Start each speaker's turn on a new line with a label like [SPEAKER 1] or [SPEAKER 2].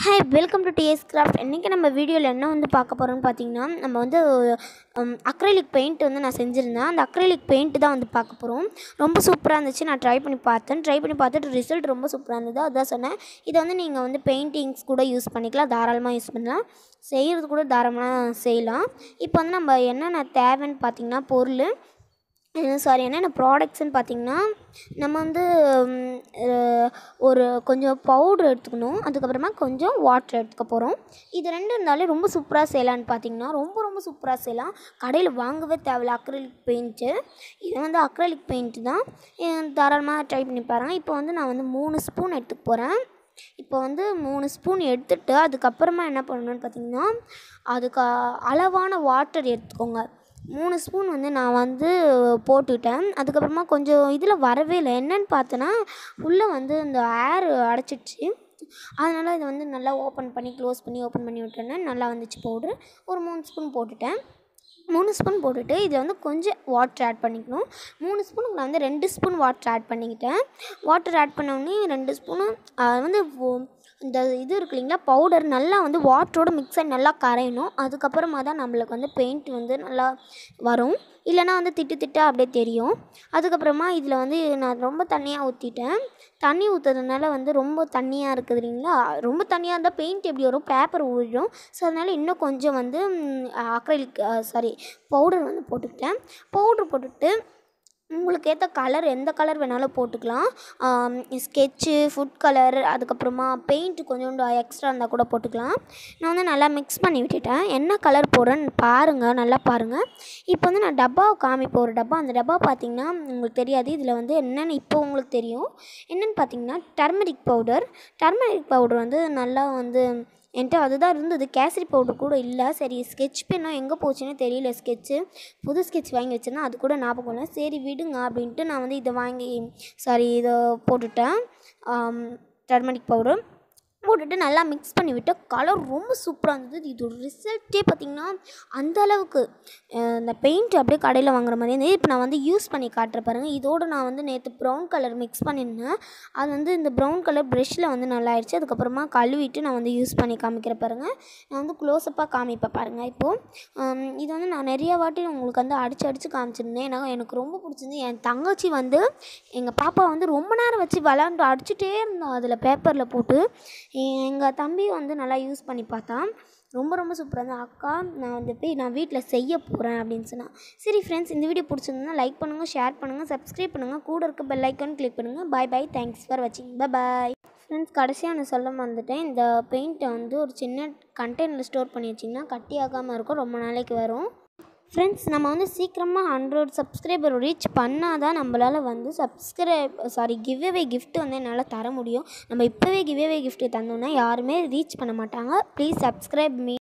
[SPEAKER 1] hi welcome to DS craft இன்றைக்கி நம்ம வீடியோவில் என்ன வந்து பார்க்க போகிறோம்னு பார்த்தீங்கன்னா நம்ம வந்து அக்ரைலிக் பெயிண்ட் வந்து நான் செஞ்சுருந்தேன் அந்த அக்ரைலிக் பெயிண்ட் தான் வந்து பார்க்க போகிறோம் ரொம்ப சூப்பராக இருந்துச்சு நான் ட்ரை பண்ணி பார்த்தேன் ட்ரை பண்ணி பார்த்துட்டு ரிசல்ட் ரொம்ப சூப்பராக இருந்தது அதான் சொன்னேன் இதை வந்து நீங்கள் வந்து பெயிண்டிங்ஸ் கூட யூஸ் பண்ணிக்கலாம் தாராளமாக யூஸ் பண்ணலாம் செய்கிறது கூட தாராளமாக செய்யலாம் இப்போ வந்து நம்ம என்னென்ன தேவைன்னு பார்த்தீங்கன்னா பொருள் சாரி என்னென்ன ப்ராடக்ட்ஸ்னு பார்த்தீங்கன்னா நம்ம வந்து ம், அஹ், ஒரு கொஞ்சம் பவுட்ரு எடுத்துக்கணும் அதுக்கப்புறமா கொஞ்சம் வாட்டர் எடுத்துக்க போகிறோம் இது ரெண்டும் இருந்தாலே ரொம்ப சூப்பராக செய்யலான்னு பார்த்தீங்கன்னா ரொம்ப ரொம்ப சூப்பராக செய்யலாம் கடையில் வாங்கவே தேவையில்ல அக்ரலிக் பெயிண்ட்டு இது வந்து அக்ரலிக் பெயிண்ட் தான் அஹ், தாராளமாக ட்ரை பண்ணி பாருங்கள் இப்போ வந்து நான் வந்து மூணு ஸ்பூன் எடுத்துக்க போகிறேன் இப்போ வந்து மூணு ஸ்பூன் எடுத்துட்டு அதுக்கப்புறமா என்ன பண்ணணும்னு பார்த்தீங்கன்னா அதுக்கு அ- அளவான வாட்டர் எடுத்துக்கோங்க மூணு ஸ்பூன் வந்து நான் வந்து போட்டுட்டேன் அதுக்கப்புறமா கொஞ்சம் இதில் வரவே இல்லை என்னன்னு பார்த்தேன்னா உள்ளே வந்து இந்த ஏர் அடைச்சிடுச்சு அதனால் இதை வந்து நல்லா ஓப்பன் பண்ணி க்ளோஸ் பண்ணி ஓப்பன் பண்ணி விட்டேன்னா நல்லா வந்துச்சு பவுட்ரு ஒரு மூணு ஸ்பூன் போட்டுட்டேன் மூணு ஸ்பூன் போட்டுட்டு இதில் வந்து கொஞ்சம் வாட்டர் ஆட் பண்ணிக்கணும் மூணு ஸ்பூனுக்கு நான் வந்து ரெண்டு ஸ்பூன் வாட்டர் ஆட் பண்ணிக்கிட்டேன் வாட்டர் ஆட் பண்ண உடனே ரெண்டு ஸ்பூனும் வந்து ஒ- இந்த இது இருக்கு இல்லைங்களா பவுடர் நல்லா வந்து வாட்டரோட மிக்ஸ் ஆகி நல்லா கரையணும் அதுக்கப்புறமா தான் நம்மளுக்கு வந்து பெயிண்ட் வந்து நல்லா வரும் இல்லைனா வந்து திட்டு திட்டா அப்படியே தெரியும் அதுக்கப்புறமா இதில் வந்து நான் ரொம்ப தண்ணியாக ஊற்றிட்டேன் தண்ணி ஊற்றுறதுனால வந்து ரொம்ப தண்ணியாக இருக்குது இல்லைங்களா ரொம்ப தண்ணியாக இருந்தால் பெயிண்ட் எப்படி வரும் பேப்பர் ஊறிடும் ஸோ அதனால் இன்னும் கொஞ்சம் வந்து அக்ரைலிக் சாரி பவுடர் வந்து போட்டுக்கிட்டேன் பவுட்ரு போட்டுட்டு உங்களுக்கு ஏற்ற கலர் எந்த கலர் வேணாலும் போட்டுக்கலாம் ஸ்கெட்சு ஃபுட் கலர் அதுக்கப்புறமா பெயிண்ட் கொஞ்சோண்டு எக்ஸ்ட்ரா இருந்தால் கூட போட்டுக்கலாம் நான் வந்து நல்லா மிக்ஸ் பண்ணி விட்டுட்டேன் என்ன கலர் போடுறேன்னு பாருங்கள் நல்லா பாருங்கள் இப்போ வந்து நான் டப்பாவை காமிப்போம் ஒரு டப்பா அந்த டப்பா பார்த்தீங்கன்னா உங்களுக்கு தெரியாது இதில் வந்து என்னென்னு இப்போ உங்களுக்கு தெரியும் என்னென்னு பார்த்தீங்கன்னா டர்மரிக் பவுடர் டர்மரிக் பவுடர் வந்து நல்லா வந்து என்கிட்ட அதுதான் இருந்தது கேசரி பவுடர் கூட இல்லை சரி ஸ்கெட்ச் பென்னும் எங்கே போச்சுன்னு தெரியல ஸ்கெட்சு புது ஸ்கெட்ச் வாங்கி வச்சிருந்தேன் அது கூட ஞாபகம் இல்லை சரி விடுங்க அப்படின்ட்டு நான் வந்து இதை வாங்கி சாரி இதை போட்டுட்டேன் டர்மரிக் பவுடர் போட்டுட்டு நல்லா மிக்ஸ் பண்ணி விட்டு கலர் ரொம்ப சூப்பராக இருந்தது இதோட ரிசல்ட்டே பார்த்திங்கன்னா அந்த அளவுக்கு அஹ், இந்த பெயிண்ட் அப்படியே கடையில் வாங்குற மாதிரி இருந்தது இப்போ நான் வந்து யூஸ் பண்ணி காட்டுறேன் பாருங்கள் இதோடு நான் வந்து நேற்று ப்ரௌன் கலர் மிக்ஸ் பண்ணியிருந்தேன் அது வந்து இந்த ப்ரௌன் கலர் ப்ரெஷ்ஷில் வந்து நல்லா ஆயிடுச்சு அதுக்கப்புறமா கழுவிட்டு நான் வந்து யூஸ் பண்ணி காமிக்கிற பாருங்கள் நான் வந்து க்ளோஸப்பாக காமிப்பேன் பாருங்கள் இப்போது இது வந்து நான் நிறைய வாட்டி உங்களுக்கு வந்து அடித்து அடித்து காமிச்சிருந்தேன் ஏன்னா எனக்கு ரொம்ப பிடிச்சிருந்து என் தங்கச்சி வந்து எங்கள் பாப்பா வந்து ரொம்ப நேரம் வச்சு விளாண்டு அடிச்சுட்டே இருந்தான் அதில் பேப்பரில் போட்டு எங்கள் தம்பி வந்து நல்லா யூஸ் பண்ணி பார்த்தான் ரொம்ப ரொம்ப சூப்பராக இருந்தது அக்கா நான் வந்து போய் நான் வீட்டில் செய்ய போகிறேன் அப்படின்னு சொன்னான் சரி ஃப்ரெண்ட்ஸ் இந்த வீடியோ பிடிச்சிருந்தா லைக் பண்ணுங்கள் ஷேர் பண்ணுங்கள் சப்ஸ்கிரைப் பண்ணுங்கள் கூட இருக்க பெல் ஐக்கான் கிளிக் பண்ணுங்கள் பாய் பாய் தேங்க்ஸ் ஃபார் வாட்சிங் பாய் ஃப்ரெண்ட்ஸ் கடைசியாக நான் சொல்ல வந்துட்டேன் இந்த பெயிண்ட்டை வந்து ஒரு சின்ன கண்டெய்னரில் ஸ்டோர் பண்ணி வச்சிங்கன்னா கட்டி ஆகாமல் இருக்கும் ரொம்ப நாளைக்கு வரும் ஃப்ரெண்ட்ஸ் நம்ம வந்து சீக்கிரமாக ஹண்ட்ரட் சப்ஸ்கிரைபர் ரீச் பண்ணால் தான் நம்மளால் வந்து சப்ஸ்கிரைப் சாரி கிவ்அவே gift வந்து என்னால் தர முடியும் நம்ம இப்போவே கிவ்அவே gift தந்தோன்னா யாருமே ரீச் பண்ண மாட்டாங்க ப்ளீஸ் சப்ஸ்கிரைப் மீ